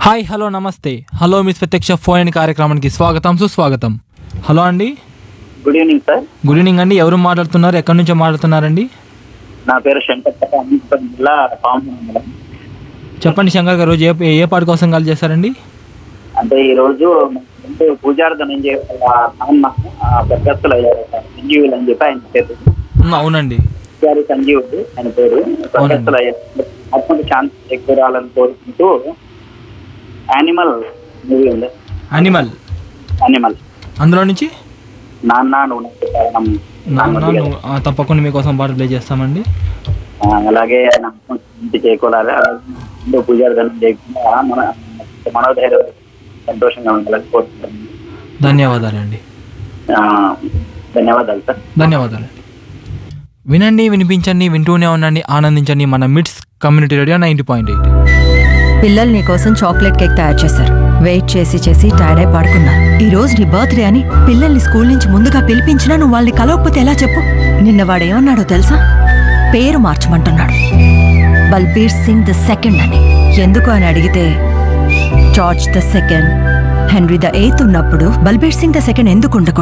hi hello నమస్తే hello miss ప్రత్యక్ష phone in కార్యక్రమానికి స్వాగతం సుస్వాగతం హలో అండి good evening sir good evening అండి ఎవరు మాట్లాడుతున్నారు ఎక్కడి నుంచో మాట్లాడుతున్నారండి నా పేరు శంకర్ అనంతపురం జిల్లా పాము మండలం చెప్పండి శంకర్ గారు రోజు ఏ ఏ పాట కోసం కాల్ చేశారండి అంటే ఈ రోజు అంటే పూజార్థనం చేసే నాన్న బద్దస్తులు అయ్యారు సార్ సంజీవులు అని చెప్పి ఆయన పేరు ఉమ్, అవునండి పూజారి సంజీవుడు ఆయన పేరు బద్దస్తులు అయ్యారు ఆత్మకు శాంతి చేకూరాలని కోరుకుంటూ యానిమల్ మూవీ ఉంది అనిమల్ యానిమల్ అందులో నుంచి నాన్న నువ్వు నాకు కారణం నాన్న నువ్వు- ఆ, తప్పకుండా మీకోసం పాట ప్లే చేస్తామండి ఆ, అలాగే ఆయన ఆత్మకు శాంతి చేకూరాలి అలాగే ముందు పూజార్థనం చేయకుండా మన మనోధైర్యం సంతోషంగా ఉండాలని కోరుకుంటున్నాను ధన్యవాదాలండి ఆ, ధన్యవాదాలు సార్ ధన్యవాదాలు వినండి వినిపించండి వింటూనే ఉండండి ఆనందించండి మన MIDS community radio ninety point eight పిల్లలు నీ కోసం చాక్లెట్ కేక్ తయారు చేశారు వెయిట్ చేసి చేసి టైర్డ్ అయి పడుకున్నారు ఈ రోజు నీ బర్త్డే అని పిల్లల్ని స్కూల్ నుంచి ముందుగా పిలిపించినా నువ్వు వాళ్ళని కలవకపోతే ఎలా చెప్పు నిన్న వాడేమన్నాడో తెలుసా పేరు మార్చమంటున్నాడు బల్బీర్ సింగ్ ద సెకండ్ అని ఎందుకు అని అడిగితే George the second Henry the eighth ఉన్నప్పుడు బల్బీర్ సింగ్ ద సెకండ్ ఎందుకు ఉండకూడదు